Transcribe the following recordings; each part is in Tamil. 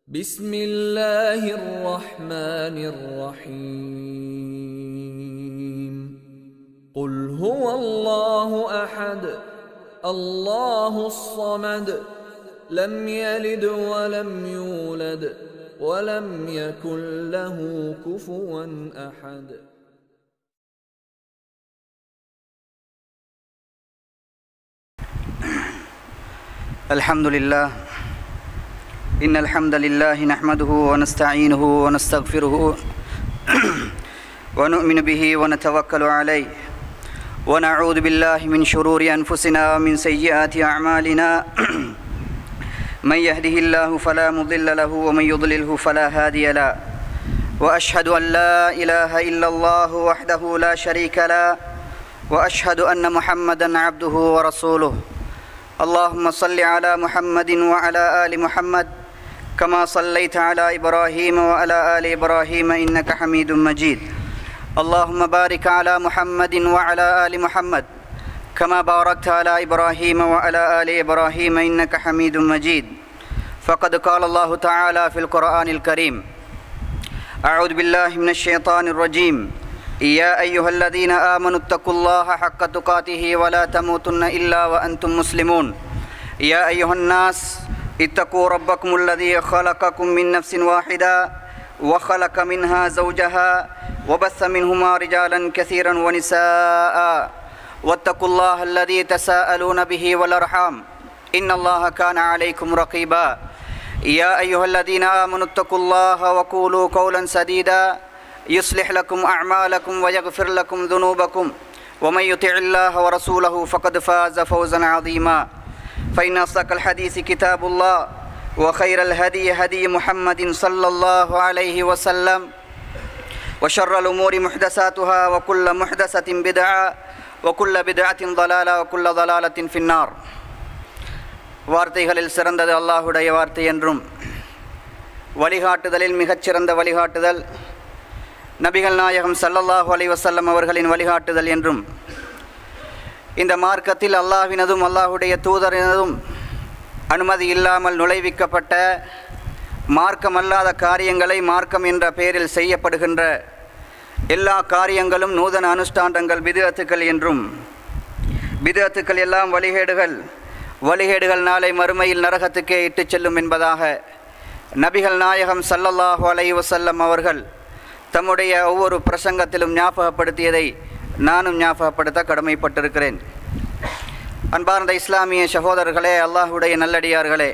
بسم الله الرحمن الرحيم قل هو الله احد الله الصمد لم يلد ولم يولد ولم يكن له كفوا احد الحمد لله إن الحمد لله نحمده ونستعينه ونستغفره ونؤمن به ونتوكل عليه ونعوذ بالله من شرور أنفسنا ومن سيئات أعمالنا من يهده الله فلا مضل له ومن يضلله فلا هادي له وأشهد أن لا إله إلا الله وحده لا شريك له وأشهد أن محمدا عبده ورسوله اللهم صل على محمد وعلى آل محمد كما صليت على إبراهيم وعلى آل إبراهيم إنك حميد مجيد اللهم بارك على محمد وعلى آل محمد كما باركت على إبراهيم وعلى آل إبراهيم إنك حميد مجيد فقد قال الله تعالى في القرآن الكريم أعوذ بالله من الشيطان الرجيم يا أيها الذين آمنوا اتقوا الله حق تقاته ولا تموتن إلا وأنتم مسلمون يا أيها الناس اتقوا ربكم الذي خلقكم من نفس واحدة وخلق منها زوجها وبث منهما رجالا كثيرا ونساء واتقوا الله الذي تساءلون به والأرحام إن الله كان عليكم رقيبا يا أيها الذين آمنوا اتقوا الله وقولوا قولا سديدا يصلح لكم أعمالكم ويغفر لكم ذنوبكم ومن يطع الله ورسوله فقد فاز فوزا عظيما فإن أصدق الحديث كتاب الله وخير الهدي هدي محمد صلى الله عليه وسلم وشر الأمور محدثاتها وكل محدثة بدعة وكل بدعة ضلالة وكل ضلالة في النار வார்த்தைகளில் சிறந்தது அல்லாஹுடைய வார்த்தை என்றும் வழிகாட்டுதலில் மிகச்சிறந்த வழிகாட்டுதல் நபிகள் நாயகம் சல்லல்லாஹு அலைஹி வஸல்லம் அவர்களின் வழிகாட்டுதல் என்றும் இந்த மார்க்கத்தில் அல்லாஹ்வினதும் அல்லாஹுடைய தூதரினதும் அனுமதி இல்லாமல் நுழைவிக்கப்பட்ட மார்க்கம் அல்லாத காரியங்களை மார்க்கம் என்ற பெயரில் செய்யப்படுகின்ற எல்லா காரியங்களும் நூதன அனுஷ்டாண்டங்கள் பிதுஅத்துக்கள் என்றும் பிதுஅத்துக்கள் எல்லாம் வழிகேடுகள் வழிகேடுகள் நாளை மறுமையில் நரகத்துக்கே இட்டுச் செல்லும் என்பதாக நபிகள் நாயகம் சல்லல்லாஹு அலைஹி வஸல்லம் அவர்கள் தம்முடைய ஒவ்வொரு பிரசங்கத்திலும் ஞாபகப்படுத்தியதை நானும் ஞாபகப்படுத்த கடமைப்பட்டிருக்கிறேன் அன்பார்ந்த இஸ்லாமிய சகோதரர்களே அல்லாஹுடைய நல்லடியார்களே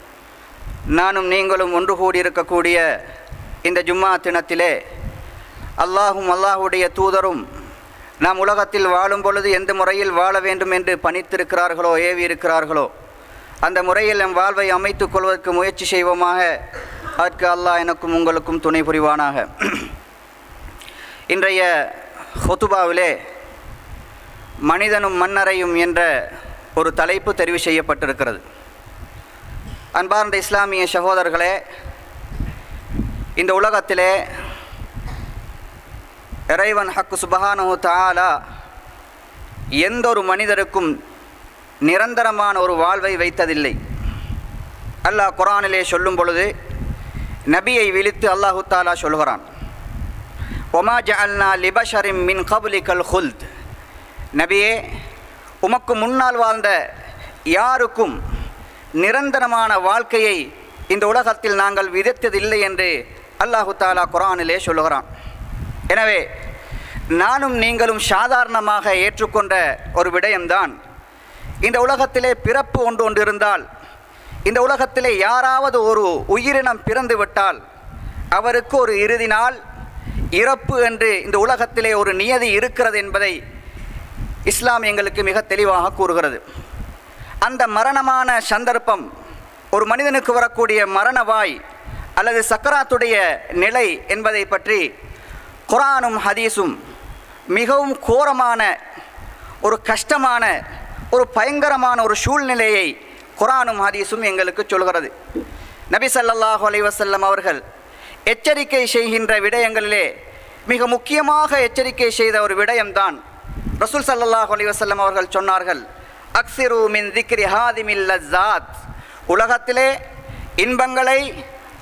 நானும் நீங்களும் ஒன்று கூடியிருக்கக்கூடிய இந்த ஜும்மா தினத்திலே அல்லாஹும் அல்லாஹுடைய தூதரும் நாம் உலகத்தில் வாழும் பொழுது எந்த முறையில் வாழ வேண்டும் என்று பணித்திருக்கிறார்களோ ஏவி இருக்கிறார்களோ அந்த முறையில் நம் வாழ்வை அமைத்துக் கொள்வதற்கு முயற்சி செய்வோமாக அதற்கு அல்லாஹ் எனக்கும் உங்களுக்கும் துணை புரிவானாக இன்றைய ஹொத்துபாவிலே மனிதனும் மன்னரையும் என்ற ஒரு தலைப்பு தெரிவு செய்யப்பட்டிருக்கிறது அன்பார்ந்த இஸ்லாமிய சகோதரர்களே இந்த உலகத்திலே இறைவன் ஹக்கு சுபஹானு தாலா எந்த ஒரு மனிதருக்கும் நிரந்தரமான ஒரு வாழ்வை வைத்ததில்லை அல்லாஹ் குரானிலே சொல்லும் பொழுது நபியை விழித்து அல்லாஹு தாலா சொல்கிறான் ஒமா ஜஅல்னா லிபஷரிம் மின் கபுலிகல் ஹுல்த் நபியே உமக்கு முன்னால் வாழ்ந்த யாருக்கும் நிரந்தரமான வாழ்க்கையை இந்த உலகத்தில் நாங்கள் விதைத்ததில்லை என்று அல்லாஹு தாலா குரானிலே சொல்லுகிறான் எனவே நானும் நீங்களும் சாதாரணமாக ஏற்றுக்கொண்ட ஒரு விடயம்தான் இந்த உலகத்திலே பிறப்பு ஒன்று ஒன்று இருந்தால் இந்த உலகத்திலே யாராவது ஒரு உயிரினம் பிறந்து விட்டால் அவருக்கு ஒரு இறுதி நாள் இறப்பு என்று இந்த உலகத்திலே ஒரு நியதி இருக்கிறது என்பதை இஸ்லாம் எங்களுக்கு மிக தெளிவாக கூறுகிறது அந்த மரணமான சந்தர்ப்பம் ஒரு மனிதனுக்கு வரக்கூடிய மரணவாய் அல்லது சக்கராத்துடைய நிலை என்பதை பற்றி குரானும் ஹதீஸும் மிகவும் கோரமான ஒரு கஷ்டமான ஒரு பயங்கரமான ஒரு சூழ்நிலையை குரானும் ஹதீஸும் எங்களுக்கு சொல்கிறது நபி சல்லல்லாஹு அலைவசல்லம் அவர்கள் எச்சரிக்கை செய்கின்ற விடயங்களிலே மிக முக்கியமாக எச்சரிக்கை செய்த ஒரு விடயம்தான் ரசூல் சல்லல்லாஹு அலைவசல்லம் அவர்கள் சொன்னார்கள் அக்சிரு மின் திக்ரி ஹாதிமில் லஸாத் உலகத்திலே இன்பங்களை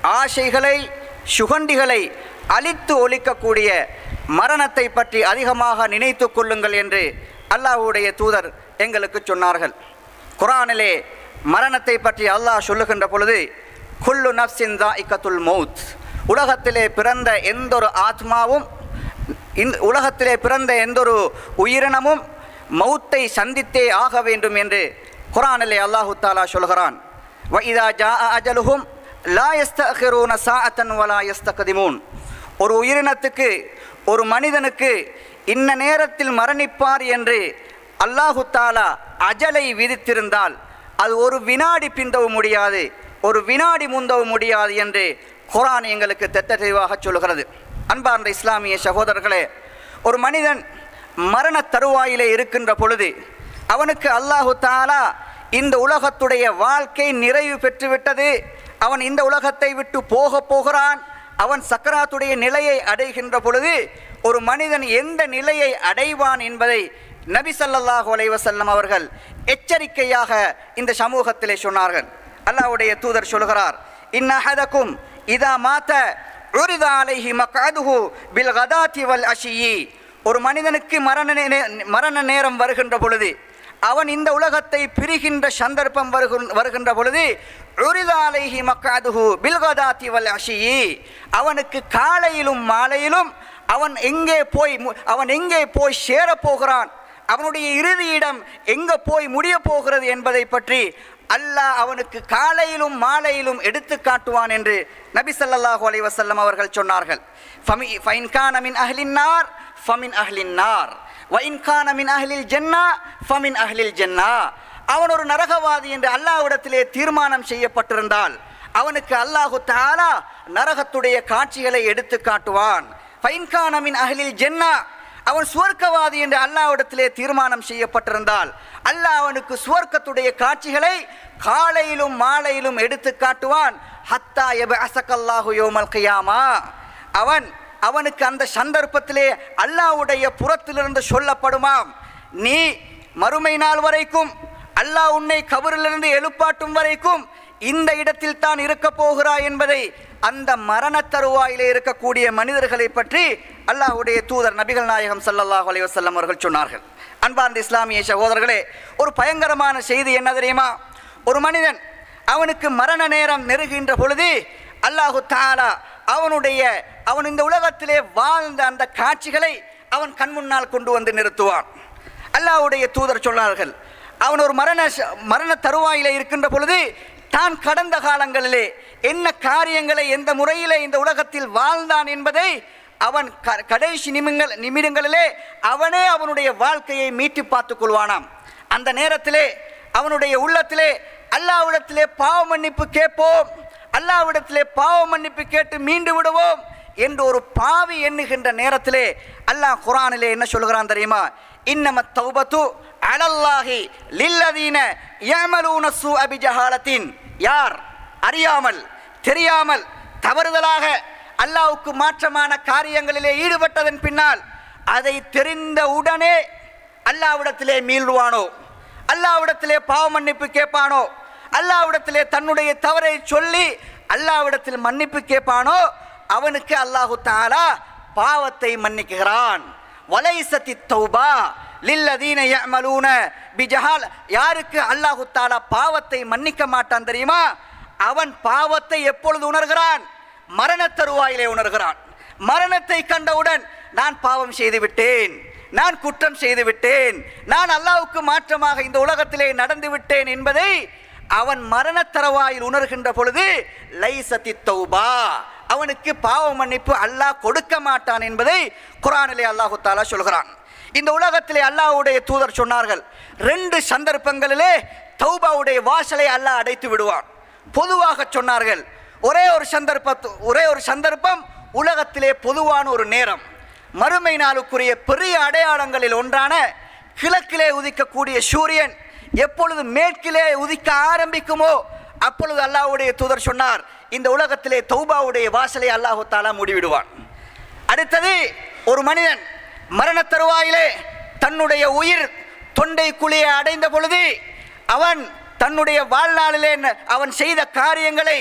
ஆசைகளை சுகண்டிகளை அழித்து ஒழிக்கக்கூடிய மரணத்தை பற்றி அதிகமாக நினைத்து கொள்ளுங்கள் என்று அல்லாஹ்வுடைய தூதர் எங்களுக்கு சொன்னார்கள் குரானிலே மரணத்தை பற்றி அல்லாஹ் சொல்லுகின்ற பொழுது குல்லு நப்சின் தாஇக்கத்துல் மௌத் உலகத்திலே பிறந்த எந்த ஒரு ஆத்மாவும் இந்த உலகத்திலே பிறந்த எந்த ஒரு உயிரினமும் மௌத்தை சந்தித்தே ஆக வேண்டும் என்று குரானிலே அல்லாஹு தாலா சொல்கிறான் வைதா ஜா அஜலுஹும் லா யஸ்தகிரூன சாஅத்தன் வலா யஸ்தகதிமூன் ஒரு உயிரினத்துக்கு ஒரு மனிதனுக்கு இன்ன நேரத்தில் மரணிப்பார் என்று அல்லாஹு தாலா அஜலை விதித்திருந்தால் அது ஒரு வினாடி பிந்தவும் முடியாது ஒரு வினாடி முந்தவும் முடியாது என்று குரான் எங்களுக்கு தெட்ட தெளிவாக சொல்கிறது அன்பார்ந்த இஸ்லாமிய சகோதரர்களே ஒரு மனிதன் மரண தருவாயிலே இருக்கின்ற பொழுது அவனுக்கு அல்லாஹு தாலா இந்த உலகத்துடைய வாழ்க்கை நிறைவு பெற்றுவிட்டது அவன் இந்த உலகத்தை விட்டு போக போகிறான் அவன் சக்கராத்துடைய நிலையை அடைகின்ற பொழுது ஒரு மனிதன் எந்த நிலையை அடைவான் என்பதை நபி ஸல்லல்லாஹு அலைஹி வஸல்லம் அவர்கள் எச்சரிக்கையாக இந்த சமூகத்திலே சொன்னார்கள் அல்லாஹ்வுடைய தூதர் சொல்கிறார் இன்னஹதக்கும் இதா மாத்த உரித அலைஹி மக்அதுஹு பில் கதாத்தி வல் அஷியி ஒரு மனிதனுக்கு மரண நே- மரண நேரம் வருகின்ற பொழுது அவன் இந்த உலகத்தை பிரிகின்ற சந்தர்ப்பம் வருகின்ற வருகின்ற பொழுது உரிதாலைஹி மக்காதுஹு பில்கதாத்தி வல் அஷியி அவனுக்கு காலையிலும் மாலையிலும் அவன் எங்கே போய் மு- அவன் எங்கே போய் சேரப் போகிறான் அவனுடைய இறுதி இடம் எங்கே போய் முடிய போகிறது என்பதை பற்றி அல்லாஹ் அவனுக்கு காலையிலும் மாலையிலும் எடுத்து காட்டுவான் என்று நபி ஸல்லல்லாஹு அலைஹி வஸல்லம் அவர்கள் சொன்னார்கள் ஃபமி ஃபைன் கான மின் அஹ்லின் நார் ஃபமின் அஹ்லின் நார் வைன் கான மின் அஹ்லில் ஜன்னா ஃபமின் அஹ்லில் ஜன்னா அவன் ஒரு நரகவாதி என்று அல்லாஹ்விடத்திலே தீர்மானம் செய்யப்பட்டிருந்தால் அவனுக்கு அல்லாஹு தஆலா நரகத்துடைய காட்சிகளை எடுத்து காட்டுவான் ஃபைன் கான மின் அஹ்லில் ஜன்னா அவன் சுவர்க்கவாதி என்று அல்லாஹ்விடத்திலே தீர்மானம் செய்யப்பட்டிருந்தால் அல்லாஹ் அவனுக்கு சுவர்க்கத்துடைய காட்சிகளை காலையிலும் மாலையிலும் எடுத்து காட்டுவான் ஹத்தா எபஅசகல்லாஹு யௌமல் கியாமா அவன் அவனுக்கு அந்த சந்தர்ப்பத்திலே அல்லாஹ்வுடைய புறத்திலிருந்து சொல்லப்படுமாம் நீ மறுமை நாள் வரைக்கும் அல்லாஹ் உன்னை கபரிலிருந்து எழுப்பாட்டும் வரைக்கும் இந்த இடத்தில் தான் இருக்க போகிறாய் என்பதை அந்த மரண தருவாயிலே இருக்கக்கூடிய மனிதர்களை பற்றி அல்லாஹ்வுடைய தூதர் நபிகள் நாயகம் ஸல்லல்லாஹு அலைஹி வஸல்லம் அவர்கள் சொன்னார்கள் அன்பார்ந்த இஸ்லாமிய சகோதரர்களே ஒரு பயங்கரமான செய்தி என்ன தெரியுமா ஒரு மனிதன் அவனுக்கு மரண நேரம் நெருகின்ற பொழுது அல்லாஹு தாலா அவனுடைய அவன் இந்த உலகத்திலே வாழ்ந்த அந்த காட்சிகளை அவன் கண் முன்னால் கொண்டு வந்து நிறுத்துவான் அல்லாஹ்வுடைய தூதர் சொன்னார்கள் அவன் ஒரு மரண ச- மரண தருவாயிலே இருக்கின்ற பொழுது தான் கடந்த காலங்களிலே என்ன காரியங்களை எந்த முறையிலே இந்த உலகத்தில் வாழ்ந்தான் என்பதை அவன் க- கடைசி நிமிங்கள் நிமிடங்களிலே அவனே அவனுடைய வாழ்க்கையை மீட்டி பார்த்துக் கொள்வானாம் அந்த நேரத்திலே அவனுடைய உள்ளத்திலே அல்லாஹ்விடத்திலே பாவ மன்னிப்பு கேட்போம் அல்லாஹ்விடத்திலே பாவ மன்னிப்பு கேட்டு மீண்டு விடுவோம் என்று ஒரு பாவி எண்ணுகின்ற நேரத்திலே அல்லாஹ் குரானிலே என்ன சொல்கிறான் தெரியுமா இன்னம தௌபத்து அலல்லாஹி லில்லதீன யமலூன சூ அபிஜஹாலத்தின் யார் அறியாமல் தெரியாமல் தவறுதலாக அல்லாஹ்வுக்கு மாற்றமான காரியங்களிலே ஈடுபட்டதன் பின்னால் அதை தெரிந்த உடனே அல்லாவிடத்திலே மீள்வானோ அல்லாவிடத்திலே பாவ மன்னிப்பு கேட்பானோ அல்லாவிடத்திலே தன்னுடைய தவறை சொல்லி அல்லாவிடத்தில் மன்னிப்பு கேட்பானோ அவனுக்கு அல்லாஹு தாலா பாவத்தை மன்னிக்குகிறான் வலைசத்தி தௌபா லில்லதீன யஅமலூன பிஜஹால் யாருக்கு அல்லாஹு தாலா பாவத்தை மன்னிக்க மாட்டான் தெரியுமா அவன் பாவத்தை எப்பொழுது உணர்கிறான் மரண தருவாயிலே உணர்கிறான் மரணத்தை கண்டவுடன் நான் பாவம் செய்து விட்டேன் நான் குற்றம் செய்து விட்டேன் நான் அல்லாஹ்வுக்கு மாற்றமாக இந்த உலகத்திலே நடந்து விட்டேன் என்பதை அவன் மரண தரவாயில் உணர்கின்ற பொழுது லைசத்தி தௌபா அவனுக்கு பாவ மன்னிப்பு அல்லாஹ் கொடுக்க மாட்டான் என்பதை குரானிலே அல்லாஹு தாலா சொல்கிறான் இந்த உலகத்திலே அல்லாஹ்வுடைய தூதர் சொன்னார்கள் ரெண்டு சந்தர்ப்பங்களிலே தௌபாவுடைய வாசலை அல்லாஹ் அடைத்து விடுவான் பொதுவாக சொன்னார்கள் ஒரே ஒரு சந்தர்ப்பத்து ஒரே ஒரு சந்தர்ப்பம் உலகத்திலே பொதுவான ஒரு நேரம் மறுமை நாளுக்குரிய பெரிய அடையாளங்களில் ஒன்றான கிழக்கிலே உதிக்கக்கூடிய சூரியன் எப்பொழுது மேற்கிலே உதிக்க ஆரம்பிக்குமோ அப்பொழுது அல்லாஹ்வுடைய தூதர் சொன்னார் இந்த உலகத்திலே தௌபாவுடைய வாசலை அல்லாஹு தாலா மூடிவிடுவான் அடுத்தது ஒரு மனிதன் மரண தருவாயிலே தன்னுடைய உயிர் தொண்டை குழியை அடைந்த பொழுது அவன் தன்னுடைய வாழ்நாளிலே ந- அவன் செய்த காரியங்களை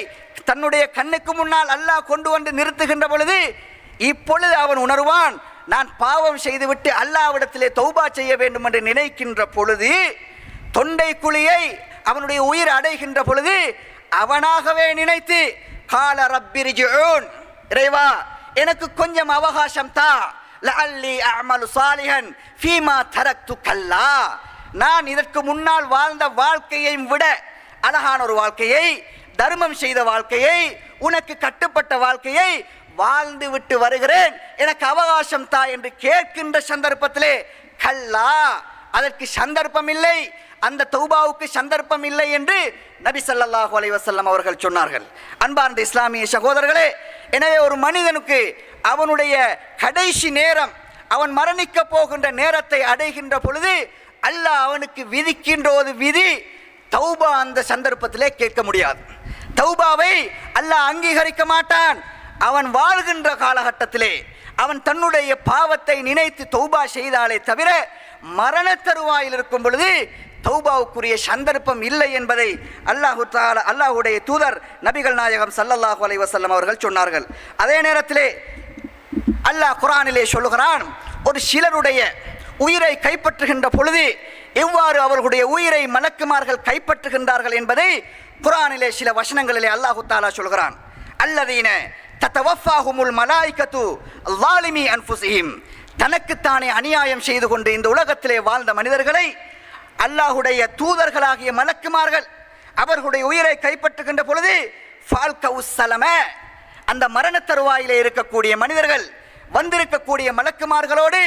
தன்னுடைய கண்ணுக்கு முன்னால் அல்லாஹ் கொண்டு வந்து நிறுத்துகின்ற பொழுது இப்பொழுது அவன் உணர்வான் நான் பாவம் செய்துவிட்டு அல்லாவிடத்திலே தௌபா செய்ய வேண்டும் என்று நினைக்கின்ற பொழுது தொண்டை குழியை அவனுடைய உயிர் அடைகின்ற பொழுது அவனாகவே நினைத்து கால ரப்பிரிஜூன் இறைவா எனக்கு கொஞ்சம் அவகாசம் தா லஅல்லி அமலு சாலிஹன் ஃபீமா தரக்து கல்லா நான் இதற்கு முன்னால் வாழ்ந்த வாழ்க்கையையும் விட அழகான ஒரு வாழ்க்கையை தர்மம் செய்த வாழ்க்கையை உனக்கு கட்டுப்பட்ட வாழ்க்கையை வாழ்ந்து விட்டு வருகிறேன் எனக்கு அவகாசம் தா என்று கேட்கின்ற சந்தர்ப்பத்திலே கல்லா அதற்கு சந்தர்ப்பம் இல்லை அந்த தௌபாவுக்கு சந்தர்ப்பம் இல்லை என்று நபி ஸல்லல்லாஹு அலைஹி வஸல்லம் அவர்கள் சொன்னார்கள் அன்பார்ந்த இஸ்லாமிய சகோதரர்களே எனவே ஒரு மனிதனுக்கு அவனுடைய கடைசி நேரம் அவன் மரணிக்க போகின்ற நேரத்தை அடைகின்ற பொழுது அல்லாஹ் அவனுக்கு விதிக்கின்ற ஒரு விதி தௌபா அந்த சந்தர்ப்பத்திலே கேட்க முடியாது தௌபாவை அல்லாஹ் அங்கீகரிக்க மாட்டான் அவன் வாழ்கின்ற காலகட்டத்திலே அவன் தன்னுடைய பாவத்தை நினைத்து தௌபா செய்தாலே தவிர மரண தருவாயில் இருக்கும் பொழுது தௌபாவுக்குரிய சந்தர்ப்பம் இல்லை என்பதை அல்லாஹு தாலா அல்லாஹுடைய தூதர் நபிகள் நாயகம் ஸல்லல்லாஹு அலைஹி வஸல்லம் அவர்கள் சொன்னார்கள் அதே நேரத்திலே அல்லாஹ் குரானிலே சொல்லுகிறான் ஒரு சிலருடைய உயிரை கைப்பற்றுகின்ற பொழுது எவ்வாறு அவர்களுடைய உயிரை மலக்குமார்கள் கைப்பற்றுகின்றார்கள் என்பதை குரானிலே சில வசனங்களிலே அல்லாஹு தாலா சொல்கிறான் அல்லதீன தத்தவஃபாஹுமுல் மலாய்கத்து லாலிமி அன்ஃபுசிஹிம் தனக்குத்தானே அநியாயம் செய்து கொண்டு இந்த உலகத்திலே வாழ்ந்த மனிதர்களை அல்லாஹுடைய தூதர்களாகிய மலக்குமார்கள் அவர்களுடைய உயிரை கைப்பற்றுகின்ற பொழுது ஃபால்கவுஸ் சலம அந்த மரண தருவாயிலே இருக்கக்கூடிய மனிதர்கள் வந்திருக்கக்கூடிய மலக்குமார்களோடு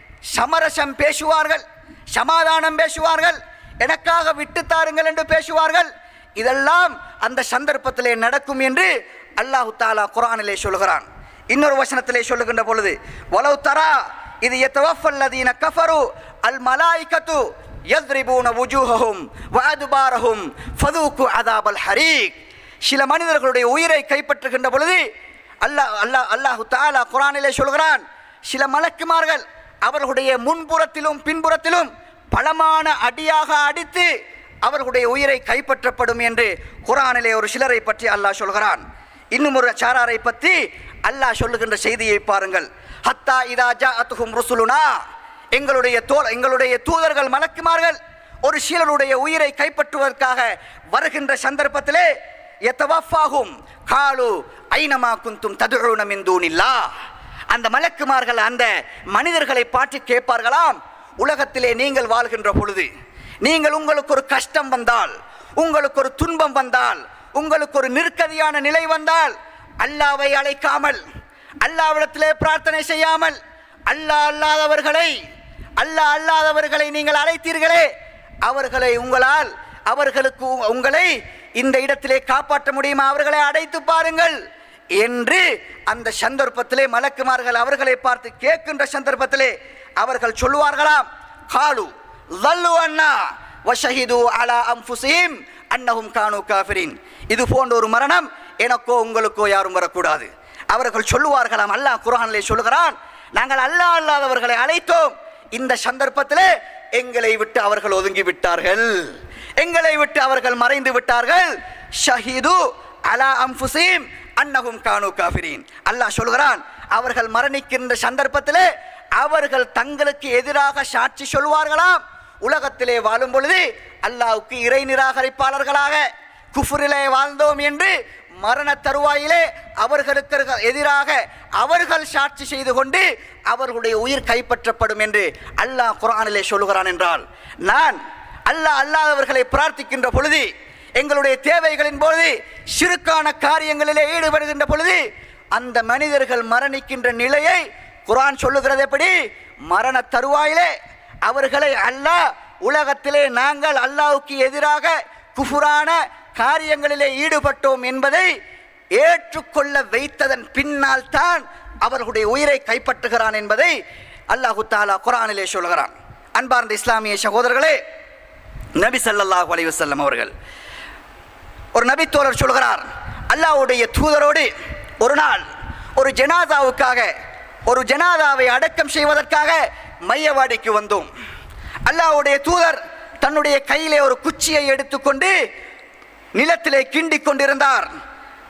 சமரசம் பேசுவார்கள் சமாதானம் பேசுவார்கள் எனக்காக விட்டு தாருங்கள் என்று பேசுவார்கள் இதெல்லாம் அந்த சந்தர்ப்பத்திலே நடக்கும் என்று அல்லாஹு தாலா குரானிலே சொல்கிறான் இன்னொரு வசனத்திலே சொல்லுகின்ற பொழுது வலவு தரா இது எத்தவஃபல்லதீன கஃபரு அல் மலாய்கத்து யத்ரிபூன வுஜூஹஹும் வஅதுபாரஹும் ஃபதூக்கு அதாபல் ஹரீக் சில மனிதர்களுடைய உயிரை கைப்பற்றுகின்ற பொழுது அல்லாஹ் அல்லாஹ் அல்லாஹு தாலா குரானிலே சொல்கிறான் சில மலக்குமார்கள் அவர்களுடைய முன்புறத்திலும் பின்புறத்திலும் பலமான அடியாக அடித்து அவர்களுடைய உயிரை கைப்பற்றப்படும் என்று குரானிலே ஒரு சிலரை பற்றி அல்லாஹ் சொல்கிறான் இன்னும் ஒரு சாராரை பற்றி அல்லாஹ் சொல்லுகின்ற செய்தியை பாருங்கள் ஹத்தா இதா ஜாஅத்துஹும் ருசுலுனா எங்களுடைய தோல் எங்களுடைய தூதர்கள் மலக்குமார்கள் ஒரு சிலருடைய உயிரை கைப்பற்றுவதற்காக வருகின்ற சந்தர்ப்பத்திலே எத்தவஃபாகும் காலு ஐனமா குந்தும் ததுழுன மின் தூனில்லா அந்த மலக்குமார்கள் அந்த மனிதர்களை பார்த்து கேட்பார்களாம் உலகத்திலே நீங்கள் வாழ்கின்ற பொழுது நீங்கள் உங்களுக்கு ஒரு கஷ்டம் வந்தால் உங்களுக்கு ஒரு துன்பம் வந்தால் உங்களுக்கு ஒரு நிற்கதியான நிலை வந்தால் அல்லாவை அழைக்காமல் அல்லாவிடத்திலே பிரார்த்தனை செய்யாமல் அல்லாஹ் அல்லாதவர்களை அல்லாஹ் அல்லாதவர்களை நீங்கள் அழைத்தீர்களே அவர்களை உங்களால் அவர்களுக்கு உ- உங்களை இந்த இடத்திலே காப்பாற்ற முடியுமா அவர்களை அடைத்து பாருங்கள் என்று அந்த சந்தர்ப்பத்திலே மலக்குமார்கள் அவர்களை பார்த்து கேட்கின்ற சந்தர்ப்பத்திலே அவர்கள் சொல்லுவார்களாம் காலு லல்லு அண்ணா வஷஹிது அலா அம்ஃபுசிம் அன்னஹும் கானு காஃபிரின் இது போன்ற ஒரு மரணம் எனக்கோ உங்களுக்கோ யாரும் வரக்கூடாது அவர்கள் சொல்லுவார்களாம் அல்லாஹ் குர்ஆனிலே சொல்லுகிறான் நாங்கள் அல்லாஹ் அல்லாதவர்களை அழைத்தோம் இந்த சந்தர்ப்பத்திலே எங்களை விட்டு அவர்கள் ஒதுங்கி விட்டார்கள் எங்களை விட்டு அவர்கள் மறைந்து விட்டார்கள் ஷஹீது அலா அம்ஃபுசிம் அன்னஹும் கானு காஃபிரின் அல்லாஹ் சொல்கிறான் அவர்கள் மரணிக்கின்ற சந்தர்ப்பத்திலே அவர்கள் தங்களுக்கு எதிராக சாட்சி சொல்வார்களாம் உலகத்திலே வாழும் பொழுது அல்லாஹ்வுக்கு இறை நிராகரிப்பாளர்களாக குஃபுரிலே வாழ்ந்தோம் என்று மரண தருவாயிலே அவர்களுக்கு எதிராக அவர்கள் சாட்சி செய்து கொண்டு அவர்களுடைய உயிர் கைப்பற்றப்படும் என்று அல்லாஹ் குர்ஆனிலே சொல்லுகிறான் என்றால் நான் அல்லாஹ் அல்லாதவர்களை பிரார்த்திக்கின்ற பொழுது எங்களுடைய தேவைகளின் பொழுது சிறுக்கான காரியங்களிலே ஈடுபடுகின்ற பொழுது அந்த மனிதர்கள் மரணிக்கின்ற நிலையை குர்ஆன் சொல்லுகிறது எப்படி மரண தருவாயிலே அவர்களை அல்லாஹ் உலகத்திலே நாங்கள் அல்லாஹ்வுக்கு எதிராக குஃபுரான காரியங்களிலே ஈடுபட்டோம் என்பதை ஏற்றுக்கொள்ள வைத்ததன் பின்னால் தான் அவர்களுடைய உயிரை கைப்பற்றுகிறான் என்பதை அல்லாஹு தாலா குர்ஆனிலே சொல்கிறான் அன்பார்ந்த இஸ்லாமிய சகோதரர்களே நபி ஸல்லல்லாஹு அலைஹி வஸல்லம் அவர்கள் ஒரு நபித்தோழர் சொல்கிறார் அல்லாஹ்வுடைய தூதரோடு ஒரு நாள் ஒரு ஜனாதாவுக்காக ஒரு ஜனாதாவை அடக்கம் செய்வதற்காக மையவாடிக்கு வந்தோம் அல்லாஹ்வுடைய தூதர் தன்னுடைய கையிலே ஒரு குச்சியை எடுத்துக்கொண்டு நிலத்திலே கிண்டிக் கொண்டிருந்தார்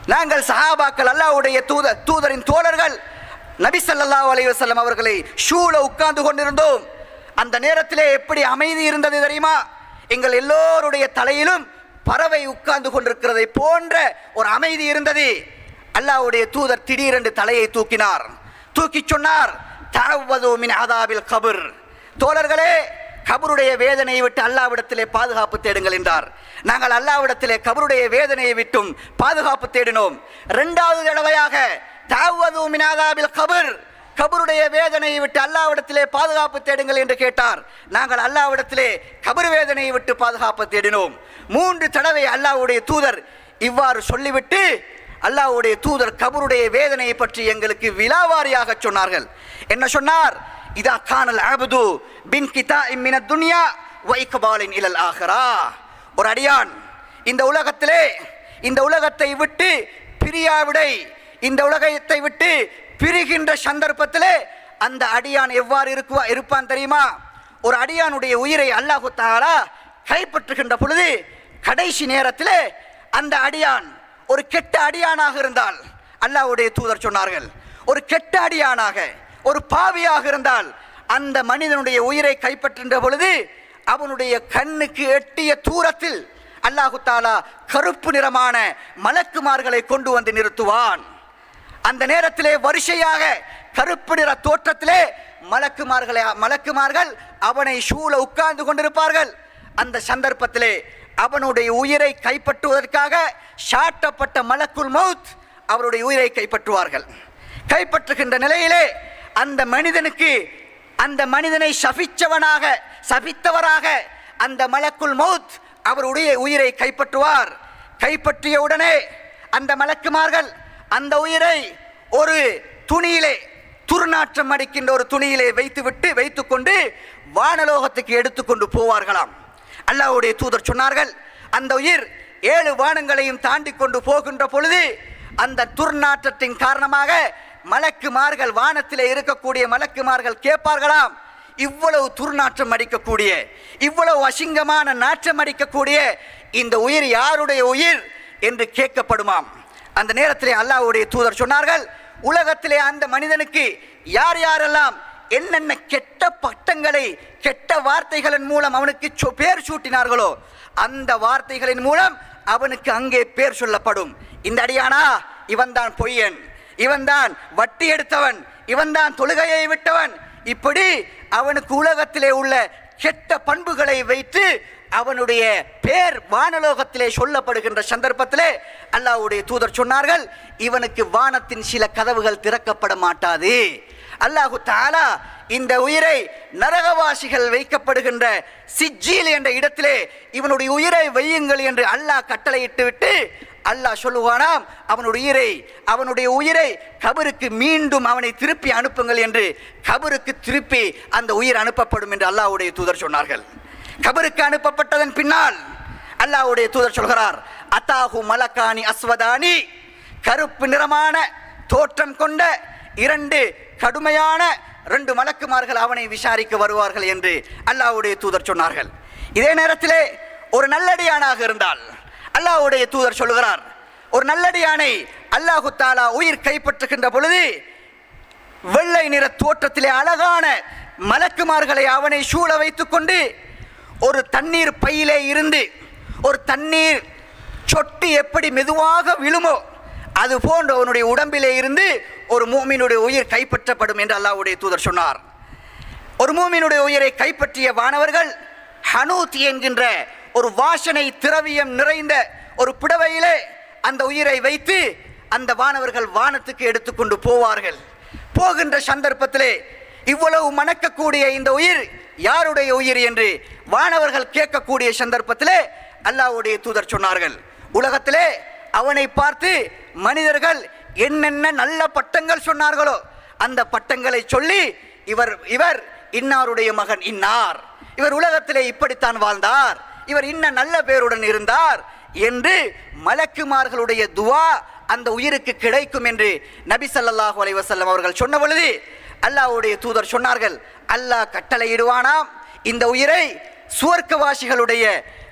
நாங்கள் சஹாபாக்கள் அல்லாஹ்வுடைய தூதர் தூதரின் தோழர்கள் நபி ஸல்லல்லாஹு அலைஹி வஸல்லம் அவர்களை ஷூல உட்கார்ந்து கொண்டிருந்தோம் அந்த நேரத்திலே எப்படி அமைதி இருந்தது தெரியுமா எங்கள் எல்லோருடைய தலையிலும் பறவை உட்கார்ந்து கொண்டிருக்கிறதை போன்ற ஒரு அமைதி இருந்தது அல்லாஹ்வுடைய தூதர் திடீரென்று தலையை தூக்கினார் தூக்கி சொன்னார் தஅவது மின் அதாபில் கபர் தோழர்களே கபருடைய வேதனையை விட்டு அல்லாவிடத்திலே பாதுகாப்பு தேடுங்கள் என்றார் நாங்கள் அல்லாவிடத்திலே கபருடைய வேதனையை விட்டும் பாதுகாப்பு தேடினோம் இரண்டாவது தடவையாக தஅவது மின் அதாபில் கபர் கபருடைய வேதனையை விட்டு அல்லாவிடத்திலே பாதுகாப்பு தேடுங்கள் என்று கேட்டார் நாங்கள் அல்லாவிடத்திலே கபர் வேதனையை விட்டு பாதுகாப்பு தேடினோம் மூன்று தடவை அல்லாஹ்வுடைய தூதர் இவ்வாறு சொல்லிவிட்டு அல்லாஹ்வுடைய தூதர் கபருடைய வேதனையை பற்றி எங்களுக்கு விலாவாரியாக சொன்னார்கள் என்ன சொன்னார் இதா கானல் அபது பின் கிதா இம்மின துன்யா வைகபாலின் இலல் ஆகரா ஒரு அடியான் இந்த உலகத்திலே இந்த உலகத்தை விட்டு பிரியாவிடை இந்த உலகத்தை விட்டு பிரிகின்ற சந்தர்ப்பத்திலே அந்த அடியான் எவ்வாறு இருக்குவா இருப்பான் தெரியுமா ஒரு அடியானுடைய உயிரை அல்லாஹு தாலா கைப்பற்றுகின்ற பொழுது கடைசி நேரத்திலே அந்த அடியான் ஒரு கெட்ட அடியானாக இருந்தால் அல்லாஹ்வுடைய தூதர் சொன்னார்கள் ஒரு கெட்ட அடியானாக ஒரு பாவியாக இருந்தால் அந்த மனிதனுடைய உயிரை கைப்பற்றுகின்ற பொழுது அவனுடைய கண்ணுக்கு எட்டிய தூரத்தில் அல்லாஹு தாலா கருப்பு நிறமான மலக்குமார்களை கொண்டு வந்து நிறுத்துவான் அந்த நேரத்திலே வரிசையாக கருப்பு நிற தோற்றத்திலே மலக்குமார்களை மலக்குமார்கள் அவனை ஷூல உட்கார்ந்து கொண்டிருப்பார்கள் அந்த சந்தர்ப்பத்திலே அவனுடைய உயிரை கைப்பற்றுவதற்காக சாட்டப்பட்ட மலக்குல் மவுத் அவருடைய உயிரை கைப்பற்றுவார்கள் கைப்பற்றுகின்ற நிலையிலே அந்த மனிதனுக்கு அந்த மனிதனை சபிச்சவனாக சபித்தவராக அந்த மலக்குல் மவுத் அவருடைய உயிரை கைப்பற்றுவார் கைப்பற்றிய உடனே அந்த மலக்குமார்கள் அந்த உயிரை ஒரு துணியிலே துர்நாற்றம் அடிக்கின்ற ஒரு துணியிலே வைத்துவிட்டு வைத்துக்கொண்டு வானலோகத்துக்கு எடுத்துக்கொண்டு போவார்களாம் அல்லாஹ்வுடைய தூதர் சொன்னார்கள் அந்த உயிர் ஏழு வானங்களையும் தாண்டி கொண்டு போகின்ற பொழுது அந்த துர்நாற்றத்தின் காரணமாக மலக்குமார்கள் வானத்திலே இருக்கக்கூடிய மலக்குமார்கள் கேட்பார்களாம் இவ்வளவு துர்நாற்றம் அடிக்கக்கூடிய இவ்வளவு அசிங்கமான நாற்றம் அடிக்கக்கூடிய இந்த உயிர் யாருடைய உயிர் என்று கேட்கப்படுமாம் அந்த நேரத்திலே அல்லாஹ்வுடைய தூதர் சொன்னார்கள் உலகத்திலே அந்த மனிதனுக்கு யார் யாரெல்லாம் என்னென்ன கெட்ட பட்டங்களை கெட்ட வார்த்தைகளின் மூலம் அவனுக்கு சொ- பேர் சூட்டினார்களோ அந்த வார்த்தைகளின் மூலம் அவனுக்கு அங்கே பேர் சொல்லப்படும் இந்த அடியானா இவன்தான் பொய்யன் இவன்தான் வட்டி எடுத்தவன் இவன்தான் தொழுகையை விட்டவன் இப்படி அவனுக்கு உலகத்திலே உள்ள கெட்ட பண்புகளை வைத்து அவனுடைய பேர் வானலோகத்திலே சொல்லப்படுகின்ற சந்தர்ப்பத்திலே அல்லாஹ்வுடைய தூதர் சொன்னார்கள் இவனுக்கு வானத்தின் சில கதவுகள் திறக்கப்பட மாட்டாது அல்லாஹு தாலா இந்த உயிரை நரகவாசிகள் வைக்கப்படுகின்ற சிஜ்ஜீல் என்ற இடத்திலே இவனுடைய உயிரை வையுங்கள் என்று அல்லாஹ் கட்டளையிட்டு விட்டு அல்லாஹ் சொல்லுவானாம் அவனுடைய உயிரை அவனுடைய உயிரை கபருக்கு மீண்டும் அவனை திருப்பி அனுப்புங்கள் என்று கபருக்கு திருப்பி அந்த உயிர் அனுப்பப்படும் என்று அல்லாஹ்வுடைய தூதர் சொன்னார்கள் கபருக்கு அனுப்பப்பட்டதன் பின்னால் அல்லாஹ்வுடைய தூதர் சொல்கிறார் அத்தாஹு மலக்கானி அஸ்வதானி கருப்பு நிறமான தோற்றம் கொண்ட இரண்டு கடுமையான ரெண்டு மலக்குமார்கள் அவனை விசாரிக்க வருவார்கள் என்று அல்லாஹ்வுடைய தூதர் சொன்னார்கள் இதே நேரத்திலே ஒரு நல்லடியானாக இருந்தால் அல்லாஹ்வுடைய தூதர் சொல்லுகிறார் ஒரு நல்லடியானை அல்லாஹு தாலா உயிர் கைப்பற்றுகின்ற பொழுது வெள்ளை நிற தோற்றத்திலே அழகான மலக்குமார்களை அவனை சூழ வைத்துக்கொண்டு ஒரு தண்ணீர் பையிலே இருந்து ஒரு தண்ணீர் சொட்டு எப்படி மெதுவாக விழுமோ அது போன்று அவனுடைய உடம்பிலே இருந்து ஒரு மூமினுடைய உயிர் கைப்பற்றப்படும் என்று அல்லாஹ்வுடைய தூதர் சொன்னார் ஒரு மூமினுடைய உயிரை கைப்பற்றிய வானவர்கள் ஹனூத் என்கின்ற ஒரு வாசனை திரவியம் நிறைந்த ஒரு புடவையிலே அந்த உயிரை வைத்து அந்த வானவர்கள் வானத்துக்கு எடுத்துக்கொண்டு போவார்கள் போகின்ற சந்தர்ப்பத்திலே இவ்வளவு மணக்கக்கூடிய இந்த உயிர் யாருடைய உயிர் என்று வானவர்கள் கேட்கக்கூடிய சந்தர்ப்பத்திலே அல்லாஹ்வுடைய தூதர் சொன்னார்கள் உலகத்திலே அவனை பார்த்து மனிதர்கள் என்னென்ன நல்ல பட்டங்கள் சொன்னார்களோ அந்த பட்டங்களை சொல்லி இவர் இவர் இன்னாருடைய மகன் இன்னார் இவர் உலகத்திலே இப்படித்தான் வாழ்ந்தார் இவர் இன்ன நல்ல பேருடன் இருந்தார் என்று மலக்குமார்களுடைய துவா அந்த உயிருக்கு கிடைக்கும் என்று நபி ஸல்லல்லாஹு அலைஹி வஸல்லம் அவர்கள் சொன்ன பொழுது அல்லாஹ்வுடைய தூதர் சொன்னார்கள் அல்லாஹ் கட்டளையிடுவானாம் இந்த உயிரை சுவர்க்கவாசிகளுடைய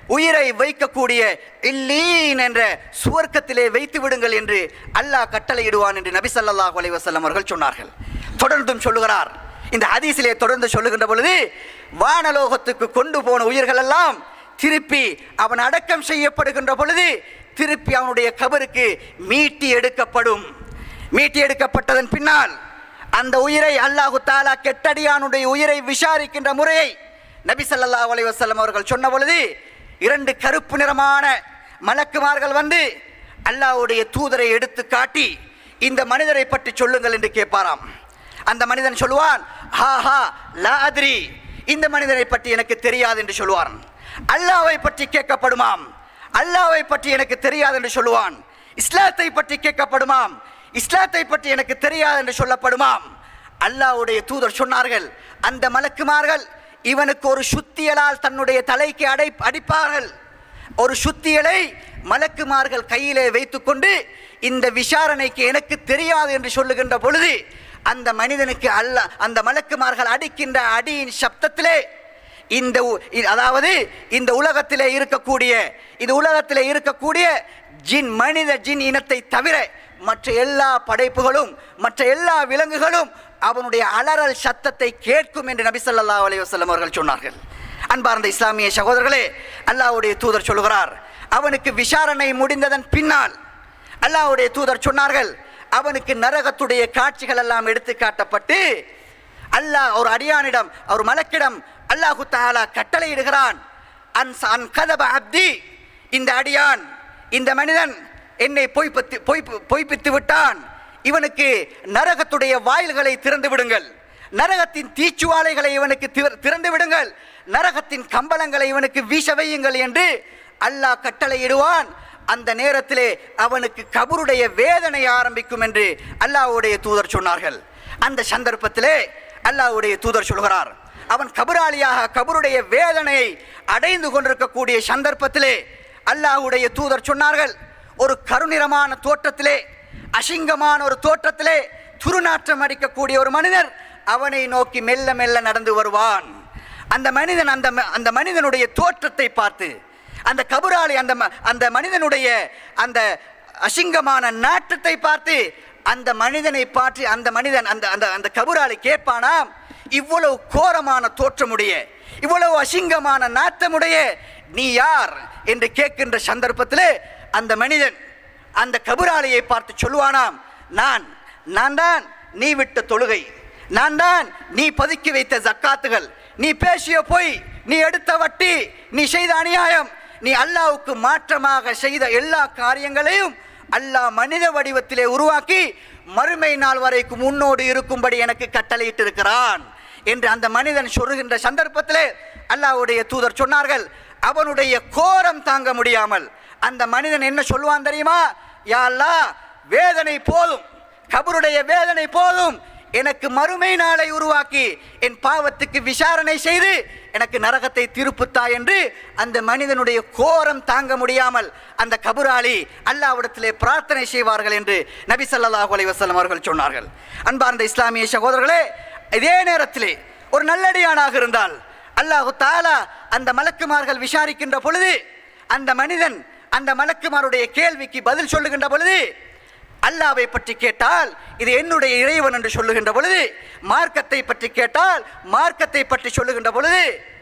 உயிரை வைக்கக்கூடிய இல்லீன் என்ற சுவர்க்கத்திலே வைத்து விடுங்கள் என்று அல்லாஹ் கட்டளையிடுவான் என்று நபி ஸல்லல்லாஹு அலைஹி வஸல்லம் அவர்கள் சொன்னார்கள் தொடர்ந்தும் சொல்லுகிறார் இந்த ஹதீஸிலே தொடர்ந்து சொல்லுகின்ற பொழுது வானலோகத்துக்கு கொண்டு போன உயிர்கள் எல்லாம் திருப்பி அவன் அடக்கம் செய்யப்படுகின்ற பொழுது திருப்பி அவனுடைய கபருக்கு மீட்டி எடுக்கப்படும் மீட்டி எடுக்கப்பட்டதன் பின்னால் அந்த உயிரை அல்லாஹு தாலா கெட்டடியானுடைய உயிரை விசாரிக்கின்ற முறையை நபி ஸல்லல்லாஹு அலைஹி வஸல்லம் அவர்கள் சொன்ன பொழுது இரண்டு கருப்பு நிறமான மலக்குமார்கள் வந்து அல்லாஹ்வுடைய தூதரை எடுத்து காட்டி இந்த மனிதரை பற்றி சொல்லுங்கள் என்று கேட்பாராம் அந்த மனிதன் சொல்லுவான் ஹா ஹா லா அத்ரி இந்த மனிதனை பற்றி எனக்கு தெரியாது என்று சொல்லுவான் அல்லாஹ்வை பற்றி கேட்கப்படுமாம் அல்லாஹ்வை பற்றி எனக்கு தெரியாது என்று சொல்லுவான் இஸ்லாத்தை பற்றி கேட்கப்படுமாம் இஸ்லாத்தை பற்றி எனக்கு தெரியாது என்று சொல்லப்படுமாம் அல்லாஹ்வுடைய தூதர் சொன்னார்கள் அந்த மலக்குமார்கள் இவனுக்கு ஒரு சுத்தியலால் தன்னுடைய தலைக்கு அடை அடிப்பார்கள் ஒரு சுத்தியலை மலக்குமார்கள் கையிலே வைத்துக்கொண்டு இந்த விசாரணைக்கு எனக்கு தெரியாது என்று சொல்லுகின்ற பொழுது அந்த மனிதனுக்கு அல்ல அந்த மலக்குமார்கள் அடிக்கின்ற அடியின் சப்தத்திலே இந்த உ- இ- அதாவது இந்த உலகத்திலே இருக்கக்கூடிய இந்த உலகத்திலே இருக்கக்கூடிய ஜின் மனித ஜின் இனத்தை தவிர மற்ற எல்லா படைப்புகளும் மற்ற எல்லா விலங்குகளும் அவனுடைய அலறல் சத்தத்தை கேட்கும் என்று நபி ஸல்லல்லாஹு அலைஹி வஸல்லம் அவர்கள் சொன்னார்கள் அன்பார்ந்த இஸ்லாமிய சகோதரர்களே அல்லாஹ்வுடைய தூதர் சொல்லுகிறார் அவனுக்கு விசாரணை முடிந்ததன் பின்னால் அல்லாஹ்வுடைய தூதர் சொன்னார்கள் அவனுக்கு நரகத்துடைய காட்சிகள் எல்லாம் எடுத்து காட்டப்பட்டு அல்லாஹ் ஒரு அடியானிடம் ஒரு மலக்கிடம் அல்லாஹு தஆலா கட்டளையிடுகிறான் அன் அன் கதப அப்தி இந்த அடியான் இந்த மனிதன் என்னை பொய்ப்பித்து பொய்ப்பு பொய்ப்பித்து விட்டான் இவனுக்கு நரகத்துடைய வாயில்களை திறந்து விடுங்கள் நரகத்தின் தீச்சுவாலைகளை இவனுக்கு திற- திறந்து விடுங்கள் நரகத்தின் கம்பளங்களை இவனுக்கு வீச வையுங்கள் என்று அல்லாஹ் கட்டளையிடுவான் அந்த நேரத்திலே அவனுக்கு கபருடைய வேதனை ஆரம்பிக்கும் என்று அல்லாஹ்வுடைய தூதர் சொன்னார்கள் அந்த சந்தர்ப்பத்திலே அல்லாஹ்வுடைய தூதர் சொல்கிறார் அவன் கபராளியாக கபருடைய வேதனையை அடைந்து கொண்டிருக்கக்கூடிய சந்தர்ப்பத்திலே அல்லாஹ்வுடைய தூதர் சொன்னார்கள் ஒரு கருநிறமான தோற்றத்திலே அசிங்கமான ஒரு தோற்றத்திலே துருநாற்றம் அடிக்கக்கூடிய ஒரு மனிதர் அவனை நோக்கி மெல்ல மெல்ல நடந்து வருவான் அந்த மனிதன் அந்த ம- அந்த மனிதனுடைய தோற்றத்தை பார்த்து அந்த கபுராளி அந்த ம- அந்த மனிதனுடைய அந்த அசிங்கமான நாட்டத்தை பார்த்து அந்த மனிதனை பார்த்து அந்த மனிதன் அந்த அந்த அந்த கபுராளி கேட்பானாம் இவ்வளவு கோரமான தோற்றமுடைய இவ்வளவு அசிங்கமான நாட்டமுடைய நீ யார் என்று கேட்கின்ற சந்தர்ப்பத்திலே அந்த மனிதன் அந்த கபுராளியை பார்த்து சொல்லுவானாம் நான் நான் தான் நீ விட்ட தொழுகை நான் தான் நீ பதுக்கி வைத்த ஜக்காத்துகள் நீ பேசிய பொய் நீ எடுத்த வட்டி நீ செய்த அநியாயம் நீ அல்லாஹ்வுக்கு மாற்றமாக செய்த எல்லா காரியங்களையும் அல்லாஹ் மனித வடிவத்திலே உருவாக்கி மறுமை நாள் வரைக்கும் முன்னோடு இருக்கும்படி எனக்கு கட்டளையிட்டிருக்கிறான் என்று அந்த மனிதன் சொல்லுகின்ற சந்தர்ப்பத்திலே அல்லாஹ்வுடைய தூதர் சொன்னார்கள் அவனுடைய கோரம் தாங்க முடியாமல் அந்த மனிதன் என்ன சொல்லுவான் தெரியுமா யா அல்லாஹ் வேதனை போதும் கபருடைய வேதனை போதும் எனக்கு மறுமை நாளை உருவாக்கி என் பாவத்துக்கு விசாரணை செய்து எனக்கு நரகத்தை திருப்புத்தா என்று அந்த மனிதனுடைய கோரம் தாங்க முடியாமல் அந்த கபுராளி அல்லாவிடத்திலே பிரார்த்தனை செய்வார்கள் என்று நபி ஸல்லல்லாஹு அலைஹி வஸல்லம் அவர்கள் சொன்னார்கள் அன்பார்ந்த இஸ்லாமிய சகோதரர்களே இதே நேரத்திலே ஒரு நல்லடியானாக இருந்தால் அல்லாஹு தாலா அந்த மலக்குமார்கள் விசாரிக்கின்ற பொழுது அந்த மனிதன் அந்த மலக்குமாருடைய கேள்விக்கு பதில் சொல்லுகின்ற பொழுது அல்லாவை பற்றி கேட்டால் இது என்னுடைய இறைவன் என்று சொல்லுகின்ற பொழுது மார்க்கத்தை பற்றி கேட்டால் மார்க்கத்தை பற்றி சொல்லுகின்ற பொழுது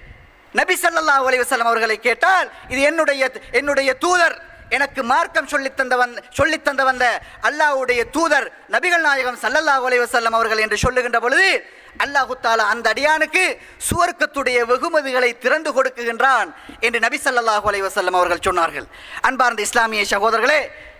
நபி ஸல்லல்லாஹு அலைஹி வஸல்லம் அவர்களை கேட்டால் இது என்னுடைய என்னுடைய தூதர் எனக்கு மார்க்கம் சொல்லித் தந்த வந்த சொல்லித் தந்த வந்த அல்லாஹ்வுடைய தூதர் நபிகள் நாயகம் ஸல்லல்லாஹு அலைஹி வஸல்லம் அவர்கள் என்று சொல்லுகின்ற பொழுது அல்லாஹு தாலா அந்த அடியானுக்கு சுவர்க்கத்துடைய வெகுமதிகளை திறந்து கொடுக்குகின்றான் என்று நபி ஸல்லல்லாஹு அலைஹி வஸல்லம் அவர்கள் சொன்னார்கள் அன்பார்ந்த இஸ்லாமிய சகோதரர்களே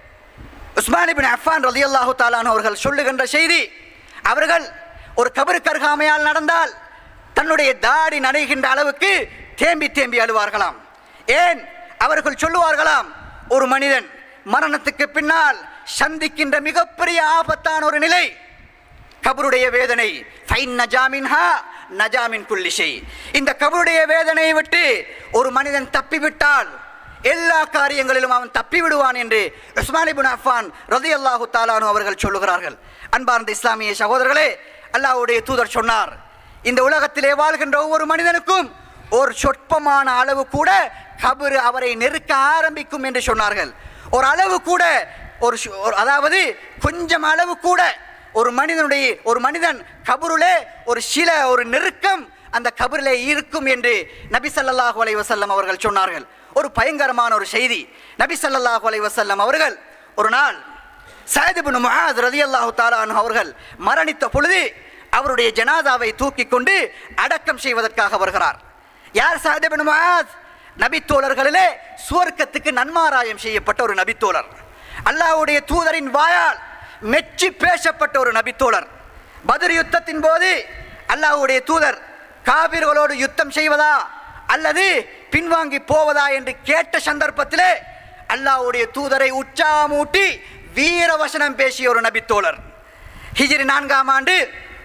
உஸ்மான் இபின் அஃபான் ரலியல்லாஹு தாலான் அவர்கள் சொல்லுகின்ற செய்தி அவர்கள் ஒரு கபரு கருகாமையால் நடந்தால் தன்னுடைய தாடி நனைகின்ற அளவுக்கு தேம்பி தேம்பி அழுவார்களாம் ஏன் அவர்கள் சொல்லுவார்களாம் ஒரு மனிதன் மரணத்துக்கு பின்னால் சந்திக்கின்ற மிகப்பெரிய ஆபத்தான ஒரு நிலை கபருடைய வேதனை ஃபைன் நஜாமின்ஹா நஜாமின் குல்லிஷை இந்த கபருடைய வேதனையை விட்டு ஒரு மனிதன் தப்பிவிட்டால் எல்லா காரியங்களிலும் அவன் தப்பி விடுவான் என்று உஸ்மான் இப்னு அஃபான் ரலியல்லாஹு தாலானு அவர்கள் சொல்லுகிறார்கள் அன்பார்ந்த இஸ்லாமிய சகோதரர்களே அல்லாஹ்வுடைய தூதர் சொன்னார் இந்த உலகத்திலே வாழ்கின்ற ஒவ்வொரு மனிதனுக்கும் ஒரு சொற்பமான அளவு கூட கபரு அவரை நெருக்க ஆரம்பிக்கும் என்று சொன்னார்கள் ஒரு அளவு கூட ஒரு சு- ஒரு- அதாவது கொஞ்சம் அளவு கூட ஒரு மனிதனுடைய ஒரு மனிதன் கபருலே ஒரு சில ஒரு நெருக்கம் அந்த கபரிலே இருக்கும் என்று நபி ஸல்லல்லாஹு அலைஹி வஸல்லம் அவர்கள் சொன்னார்கள் ஒரு பயங்கரமான ஒரு செய்தி நபி ஸல்லல்லாஹு அலைஹி வஸல்லம் அவர்கள் ஒரு நாள் சயத் இப்னு முஆத் ரலியல்லாஹு தஆலா அன்ஹு அவர்கள் மரணித்த பொழுது அவருடைய ஜனாதாவை தூக்கி கொண்டு அடக்கம் செய்வதற்காக வருகிறார் யார் சயத் இப்னு முஆத் நபித்தோழர்களிலே சுவர்க்கத்துக்கு நன்மாராயம் செய்யப்பட்ட ஒரு நபித்தோழர் அல்லாஹ்வுடைய தூதரின் வாயால் மெச்சி பேசப்பட்ட ஒரு நபித்தோழர் பத்ர் யுத்தத்தின் போது அல்லாஹ்வுடைய தூதர் காபிர்களோடு யுத்தம் செய்வதா அல்லது பின்வாங்கி போவதா என்று கேட்ட சந்தர்ப்பத்திலே அல்லாஹ்வுடைய தூதரை உச்சாமூட்டி வீர வசனம் பேசிய ஒரு நபித்தோழர் ஹிஜ்ரி நான்காம் ஆண்டு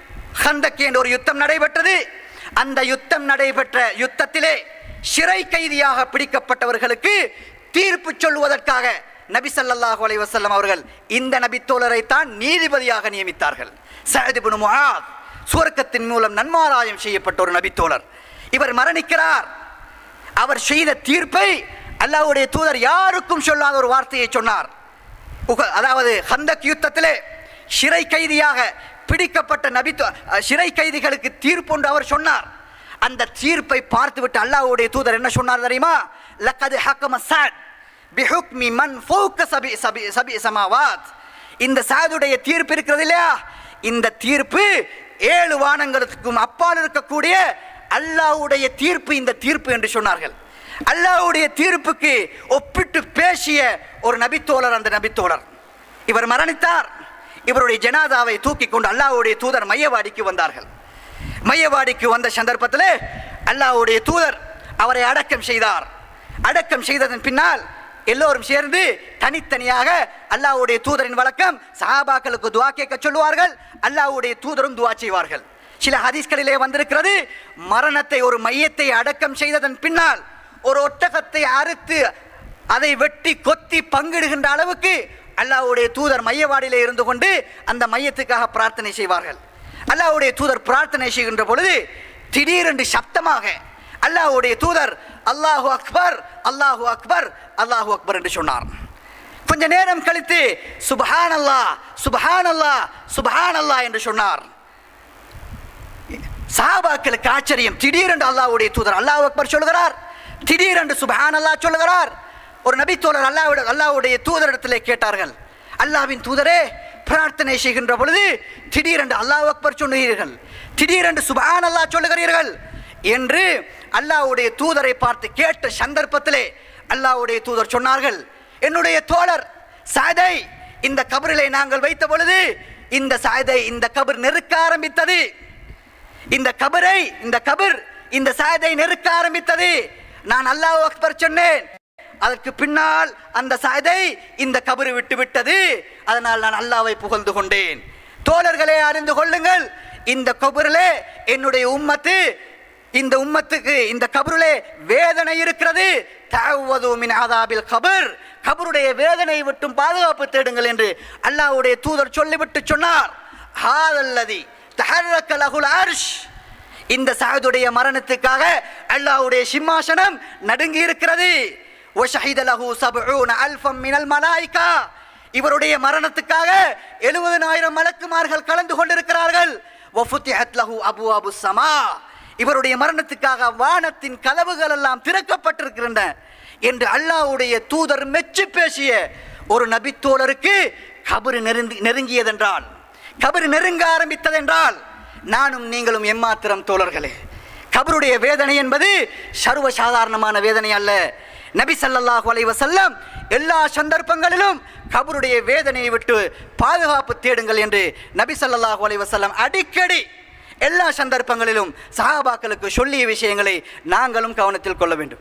ஹந்தக் என்ற ஒரு யுத்தம் நடைபெற்றது அந்த யுத்தம் நடைபெற்ற யுத்தத்திலே சிறை கைதியாக பிடிக்கப்பட்டவர்களுக்கு தீர்ப்பு சொல்வதற்காக நபி ஸல்லல்லாஹு அலைஹி வஸல்லம் அவர்கள் இந்த நபித்தோழரை தான் நீதிபதியாக நியமித்தார்கள் சஅத் இப்னு முஆத் சுவர்க்கத்தின் மூலம் நன்மாராயம் செய்யப்பட்ட ஒரு நபித்தோழர் இவர் மரணிக்கிறார் அவர் செய்த தீர்ப்பை அல்லாஹ்வுடைய தூதர் யாருக்கும் சொல்லாத ஒரு வார்த்தையை சொன்னார் உக- அதாவது ஹந்தக் யுத்தத்திலே சிறை கைதியாக பிடிக்கப்பட்ட நபி சிறை கைதிகளுக்கு தீர்ப்பு ஒன்று அவர் சொன்னார் அந்த தீர்ப்பை பார்த்துவிட்டு அல்லாஹ்வுடைய தூதர் என்ன சொன்னார் தெரியுமா லக்கது ஹக்கம சாத் பிஹுக்மி மன் ஃபௌக சபி சபி சபி சமாவாத் இந்த சாதுடைய தீர்ப்பு இருக்கிறது இல்லையா இந்த தீர்ப்பு ஏழு வானங்களுக்கும் அப்பால் இருக்கக்கூடிய அல்லாஹ்வுடைய தீர்ப்பு இந்த தீர்ப்பு என்று சொன்னார்கள் அல்லாஹ்வுடைய தீர்ப்புக்கு ஒப்பிட்டு பேசிய ஒரு நபித்தோழர் அந்த நபித்தோழர் இவர் மரணித்தார் இவருடைய ஜனாதாவை தூக்கி கொண்டு அல்லாஹ்வுடைய தூதர் மையவாடிக்கு வந்தார்கள் மையவாடிக்கு வந்த சந்தர்ப்பத்தில் அல்லாஹ்வுடைய தூதர் அவரை அடக்கம் செய்தார் அடக்கம் செய்ததன் பின்னால் எல்லோரும் சேர்ந்து தனித்தனியாக அல்லாஹ்வுடைய தூதரின் வழக்கம் சஹாபாக்களுக்கு துவா கேட்க சொல்லுவார்கள் அல்லாஹ்வுடைய தூதரும் துவா செய்வார்கள் சில ஹதீஸ்களிலே வந்திருக்கிறது மரணத்தை ஒரு மையத்தை அடக்கம் செய்ததன் பின்னால் ஒரு ஒட்டகத்தை அறுத்து அதை வெட்டி கொத்தி பங்கிடுகின்ற அளவுக்கு அல்லாஹ்வுடைய தூதர் மையவாடியிலே இருந்து கொண்டு அந்த மையத்துக்காக பிரார்த்தனை செய்வார்கள் அல்லாஹ்வுடைய தூதர் பிரார்த்தனை செய்கின்ற பொழுது திடீரென்று சப்தமாக அல்லாஹ்வுடைய தூதர் அல்லாஹு அக்பர் அல்லாஹு அக்பர் அல்லாஹு அக்பர் என்று சொன்னார் கொஞ்ச நேரம் கழித்து சுபஹான் அல்லாஹ் சுபஹான் அல்லாஹ் சுபஹான் அல்லாஹ் என்று சொன்னார் சஹாபாக்களுக்கு ஆச்சரியம் திடீரென்று அல்லாஹ்வுடைய தூதர் அல்லாஹ் அக்பர் சொல்லுகிறார் திடீரென்று சுபஹான் அல்லாஹ் சொல்லுகிறார் ஒரு நபித்தோழர் அல்லாஹ்வுடைய அல்லாஹ்வுடைய தூதரிடத்திலே கேட்டார்கள் அல்லாஹ்வின் தூதரே பிரார்த்தனை செய்கின்ற பொழுது திடீரென்று அல்லாஹ் அக்பர் சொன்னீர்கள் திடீரென்று சுபஹான் அல்லாஹ் சொல்லுகிறீர்கள் என்று அல்லாஹ்வுடைய தூதரை பார்த்து கேட்ட சந்தர்ப்பத்திலே அல்லாஹ்வுடைய தூதர் சொன்னார்கள் என்னுடைய தோழர் சாதை இந்த கபரிலே நாங்கள் வைத்த பொழுது இந்த சாதை இந்த கபர் நெருக்க ஆரம்பித்தது இந்த கபரை இந்த கபர் இந்த சாயதை நெருக்க ஆரம்பித்தது நான் அல்லாஹ் அக்பர் சொன்னேன் அதற்கு பின்னால் அந்த சாயதை இந்த கபரு விட்டு விட்டது அதனால் நான் அல்லாவை புகழ்ந்து கொண்டேன் தோழர்களே அறிந்து கொள்ளுங்கள் இந்த கபரிலே என்னுடைய உம்மத்து இந்த உம்மத்துக்கு இந்த கபருலே வேதனை இருக்கிறது தஅவது மின் ஆதாபில் கபர் கபருடைய வேதனை விட்டும் பாதுகாப்பு தேடுங்கள் என்று அல்லாஹ்வுடைய தூதர் சொல்லிவிட்டு சொன்னார் ஹாதல்லதி தஹர்ரக லஹுல் அர்ஷ் இந்த சாதுடைய மரணத்துக்காக அல்லாஹ்வுடைய சிம்மாசனம் நடுங்கி இருக்கிறது வஷஹித லஹு சப்ஊன அல்ஃபம் மினல் மலாயிகா இவருடைய மரணத்துக்காக எழுபதனாயிரம் மலக்குமார்கள் கலந்து கொண்டிருக்கிறார்கள் வஃபுத்திஹத் லஹு அபுவாபு ஸமா இவருடைய மரணத்துக்காக வானத்தின் கதவுகள் எல்லாம் திறக்கப்பட்டிருக்கின்றன என்று அல்லாஹ்வுடைய தூதர் மெச்சு பேசிய ஒரு நபித்தோழருக்கு கபரு நெருங்கி நெருங்கியதென்றால் கபரு நெருங்க ஆரம்பித்ததென்றால் நானும் நீங்களும் எம்மாத்திரம் தோழர்களே கபருடைய வேதனை என்பது சர்வ சாதாரணமான வேதனை அல்ல நபி ஸல்லல்லாஹு அலைஹி வஸல்லம் எல்லா சந்தர்ப்பங்களிலும் கபருடைய வேதனையை விட்டு பாதுகாப்பு தேடுங்கள் என்று நபி ஸல்லல்லாஹு அலைஹி வஸல்லம் அடிக்கடி எல்லா சந்தர்ப்பங்களிலும் சஹாபாக்களுக்கு சொல்லிய விஷயங்களை நாங்களும் கவனத்தில் கொள்ள வேண்டும்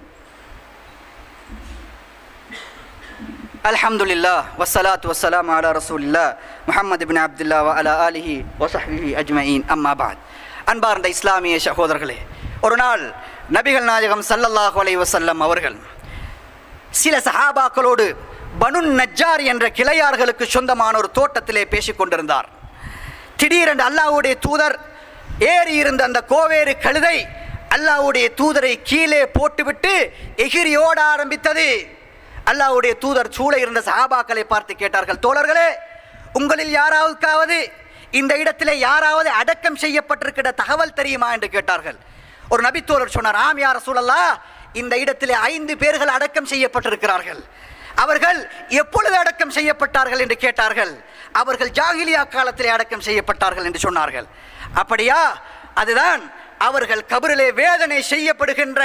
அல்ஹம்துலில்லா வஸ்ஸலாத்து வஸ்ஸலாம் அலா ரசூலில்லா முஹம்மது பின் அப்துல்லா வ அலா ஆலிஹி வசஹ்பிஹி அஜ்மஈன் அம்மா பாத் அன்பார்ந்த இஸ்லாமிய சகோதரர்களே ஒரு நாள் நபிகள் நாயகம் ஸல்லல்லாஹு அலைஹி வஸல்லம் அவர்கள் சில சஹாபாக்களோடு பனு நஜ்ஜார் என்ற கிளையார்களுக்கு சொந்தமான ஒரு தோட்டத்திலே பேசிக் கொண்டிருந்தார் திடீரென்று அல்லாஹ்வுடைய தூதர் ஏறி இருந்த அந்த கோவேறு கழுதை அல்லாஹ்வுடைய தூதரை கீழே போட்டுவிட்டு எகிரி ஓட ஆரம்பித்தது அல்லாஹ்வுடைய தூதர் சூழ இருந்த சஹாபாக்களை பார்த்து கேட்டார்கள் தோழர்களே உங்களில் யாராவுக்காவது இந்த இடத்திலே யாராவது அடக்கம் செய்யப்பட்டிருக்கிற தகவல் தெரியுமா என்று கேட்டார்கள் ஒரு நபித்தோழர் சொன்னார் ஆம் யார் சூழல்லா இந்த இடத்திலே ஐந்து பேர்கள் அடக்கம் செய்யப்பட்டிருக்கிறார்கள் அவர்கள் எப்பொழுது அடக்கம் செய்யப்பட்டார்கள் என்று கேட்டார்கள் அவர்கள் ஜாகிலியா காலத்திலே அடக்கம் செய்யப்பட்டார்கள் என்று சொன்னார்கள் அப்படியா அதுதான் அவர்கள் கபரிலே வேதனை செய்யப்படுகின்ற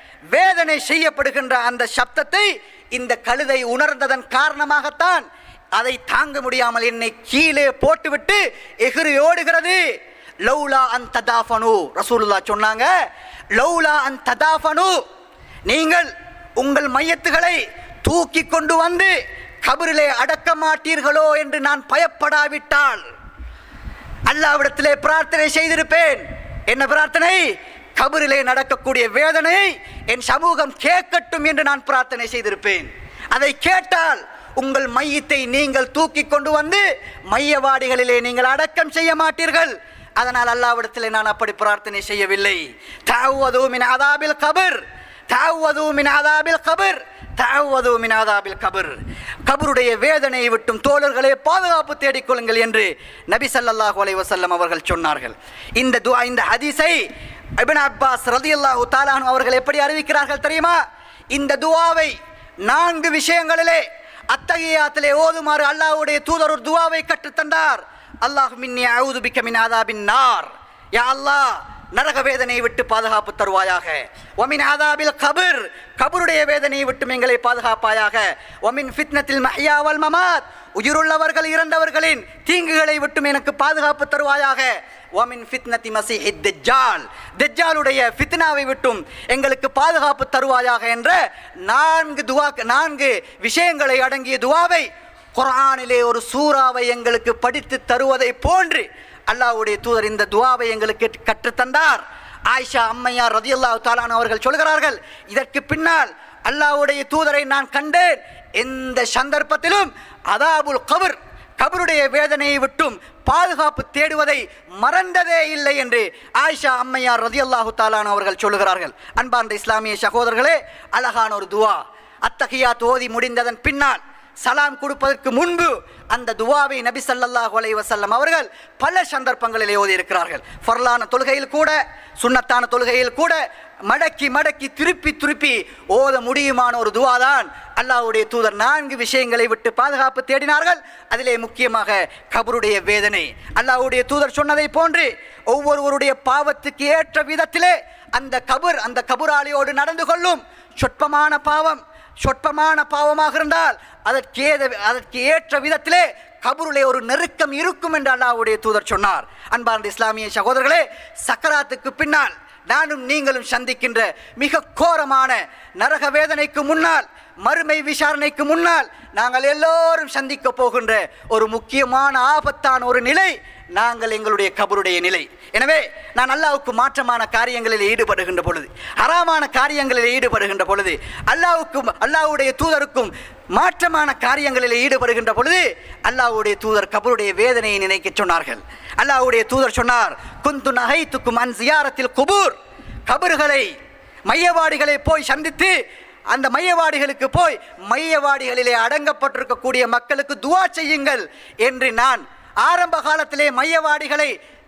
வேதனை செய்யப்படுகின்ற அந்த சப்தத்தை இந்த கழுதை உணர்ந்ததன் காரணமாகத்தான் அதை தாங்க முடியாமல் என்னை கீழே போட்டுவிட்டு எகிரி ஓடுகிறது லௌலா அன் ததாஃபனு ரசூலுல்லா சொன்னாங்க லௌலா அன் ததாஃபனு நீங்கள் உங்கள் மையத்துகளை தூக்கி கொண்டு வந்து கபரிலே அடக்க மாட்டீர்களோ என்று நான் பயப்படாவிட்டால் அல்லாவிடத்திலே பிரார்த்தனை செய்திருப்பேன் என்ன பிரார்த்தனை கபரிலே நடக்கக்கூடிய வேதனையை என் சமூகம் கேட்கட்டும் என்று நான் பிரார்த்தனை செய்திருப்பேன் அதை கேட்டால் உங்கள் மையத்தை நீங்கள் தூக்கி கொண்டு வந்து மையவாடிகளிலே நீங்கள் அடக்கம் செய்ய மாட்டீர்கள் அதனால் அல்லாவிடத்திலே நான் அப்படி பிரார்த்தனை செய்யவில்லை தாவுவது மின் அதாபில் கபர் தாவுவது மின் அதாபில் கபர் தாவுவது மின் அதாபில் கபர் கபருடைய வேதனையை விட்டும் தோழர்களே பாதுகாப்பு தேடிக்கொள்ளுங்கள் என்று நபி ஸல்லல்லாஹு அலைஹி வஸல்லம் அவர்கள் சொன்னார்கள் இந்த துஆ இந்த ஹதீஸை இப்னு அப்பாஸ் ரலியல்லாஹு தஆலா அவர்கள் எப்படி அறிவிக்கிறார்கள் தெரியுமா இந்த துஆவை நான்கு விஷயங்களிலே அத்தகையாத்திலே ஓதுமாறு அல்லாஹ்வுடைய தூதர் ஒரு துஆவை கற்றுத்தந்தார் அல்லாஹ் மின்னி அவுது பிக்க மின் ஆதாபின் நார் யா அல்லாஹ் நரக வேதனையை விட்டு பாதுகாப்பு தருவாயாக ஒமின் ஆதாபில் கபர் கபருடைய வேதனையை விட்டு எங்களை பாதுகாப்பாயாக ஒமின் ஃபித்னத்தில் மஹ்யாவல் மமாத் உயிருள்ளவர்கள் இறந்தவர்களின் தீங்குகளை விட்டும் எனக்கு பாதுகாப்பு தருவாயாக ஒமின் ஃபித்னத்தி மசிஹி தெஜ்ஜால் தெஜ்ஜாலுடைய ஃபித்னாவை விட்டும் எங்களுக்கு பாதுகாப்பு தருவாயாக என்ற நான்கு துவா நான்கு விஷயங்களை அடங்கிய துவாவை குர்ஆனிலே ஒரு சூறாவை எங்களுக்கு படித்து தருவதை போன்று அல்லாஹ்வுடைய தூதர் இந்த துவாவை எங்களுக்கு கற்றுத்தந்தார் ஆயிஷா அம்மையார் ரதியல்லாஹு தாலான் அவர்கள் சொல்கிறார்கள் இதற்கு பின்னால் அல்லாஹ்வுடைய தூதரை நான் கண்டேன் எந்த சந்தர்ப்பத்திலும் அதாபுல் கபர் கபருடைய வேதனையை விட்டும் பாதுகாப்பு தேடுவதை மறந்ததே இல்லை என்று ஆயிஷா அம்மையார் ரதியல்லாஹு தாலான் அவர்கள் சொல்லுகிறார்கள் அன்பார்ந்த இஸ்லாமிய சகோதரர்களே அழகான ஒரு துவா அத்தகையாத் ஓதி முடிந்ததன் பின்னால் சலாம் கொடுப்பதற்கு முன்பு அந்த துவாவை நபி ஸல்லல்லாஹு அலைஹி வஸல்லம் அவர்கள் பல சந்தர்ப்பங்களில் ஓதி இருக்கிறார்கள் ஃபர்லான தொழுகையில் கூட சுன்னத்தான தொழுகையில் கூட மடக்கி மடக்கி திருப்பி திருப்பி ஓத முடியுமான ஒரு துவா தான் அல்லாஹ்வுடைய தூதர் நான்கு விஷயங்களை விட்டு பாதுகாப்பு தேடினார்கள் அதிலே முக்கியமாக கபருடைய வேதனை அல்லாஹ்வுடைய தூதர் சொன்னதை போன்று ஒவ்வொருவருடைய பாவத்துக்கு ஏற்ற விதத்திலே அந்த கபர் அந்த கபுராளியோடு நடந்து கொள்ளும் சொற்பமான பாவம் சொற்பமான பாவமாக இருந்தால் அதற்கு ஏத அதற்கு ஏற்ற விதத்திலே கபருளே ஒரு நெருக்கம் இருக்கும் என்று அல்லாஹ்வுடைய தூதர் சொன்னார் அன்பார்ந்த இஸ்லாமிய சகோதரர்களே சக்கராத்துக்கு பின்னால் நானும் நீங்களும் சந்திக்கின்ற மிக கோரமான நரக வேதனைக்கு முன்னால் மறுமை விசாரணைக்கு முன்னால் நாங்கள் எல்லோரும் சந்திக்க போகின்ற ஒரு முக்கியமான ஆபத்தான ஒரு நிலை நாங்கள் எங்களுடைய கபருடைய நிலை எனவே நான் அல்லாவுக்கு மாற்றமான காரியங்களில் ஈடுபடுகின்ற பொழுது ஹராமான காரியங்களில் ஈடுபடுகின்ற பொழுது அல்லாவுக்கும் அல்லாஹ்வுடைய தூதருக்கும் மாற்றமான காரியங்களில் ஈடுபடுகின்ற பொழுது அல்லாஹ்வுடைய தூதர் கபருடைய வேதனையை நினைக்க சொன்னார்கள் அல்லாஹ்வுடைய தூதர் சொன்னார் குந்து நகைத்துக்கும் அன் சியாரத்தில் குபூர் கபறுகளை மையவாடிகளை போய் சந்தித்து அந்த மையவாடிகளுக்கு போய் மையவாடிகளிலே அடங்கப்பட்டிருக்கக்கூடிய மக்களுக்கு துவா செய்யுங்கள் என்று நான் ஆரம்ப காலத்திலே மையவாடிகளை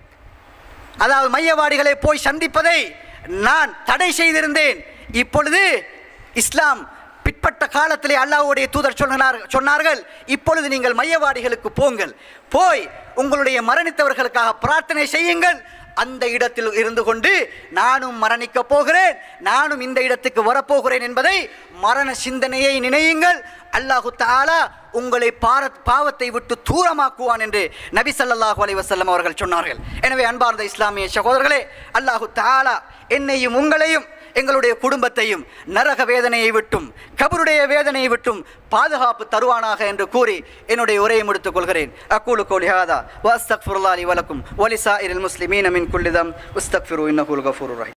அதாவது மையவாடிகளை போய் சந்திப்பதை நான் தடை செய்திருந்தேன் இப்பொழுது இஸ்லாம் பிற்பட்ட காலத்திலே அல்லாஹ்வுடைய தூதர் சொன்னார் சொன்னார்கள் இப்பொழுது நீங்கள் மையவாடிகளுக்கு போங்கள் போய் உங்களுடைய மரணித்தவர்களுக்காக பிரார்த்தனை செய்யுங்கள் அந்த இடத்தில் இருந்து கொண்டு நானும் மரணிக்க போகிறேன் நானும் இந்த இடத்துக்கு வரப்போகிறேன் என்பதை மரண சிந்தனையை நினையுங்கள் அல்லாஹு தாலா உங்களை பார பாவத்தை விட்டு தூரமாக்குவான் என்று நபி ஸல்லல்லாஹு அலைஹி வஸல்லம் அவர்கள் சொன்னார்கள் எனவே அன்பார்ந்த இஸ்லாமிய சகோதரர்களே அல்லாஹு தாலா என்னையும் உங்களையும் எங்களுடைய குடும்பத்தையும் நரக வேதனையை விட்டும் கபருடைய வேதனையை விட்டும் பாதுகாப்பு தருவானாக என்று கூறி என்னுடைய உரையை முடித்துக் கொள்கிறேன் அக்கூலு கோலி ஹாதா வஸ்தக்ஃபிருல்லாஹி வலக்கும் வலிசா இரில் முஸ்லிமீன மின் குல்லிதம் உஸ்தக்ஃபிரு இன்னஹுல் கஃபூருர் ரஹீம்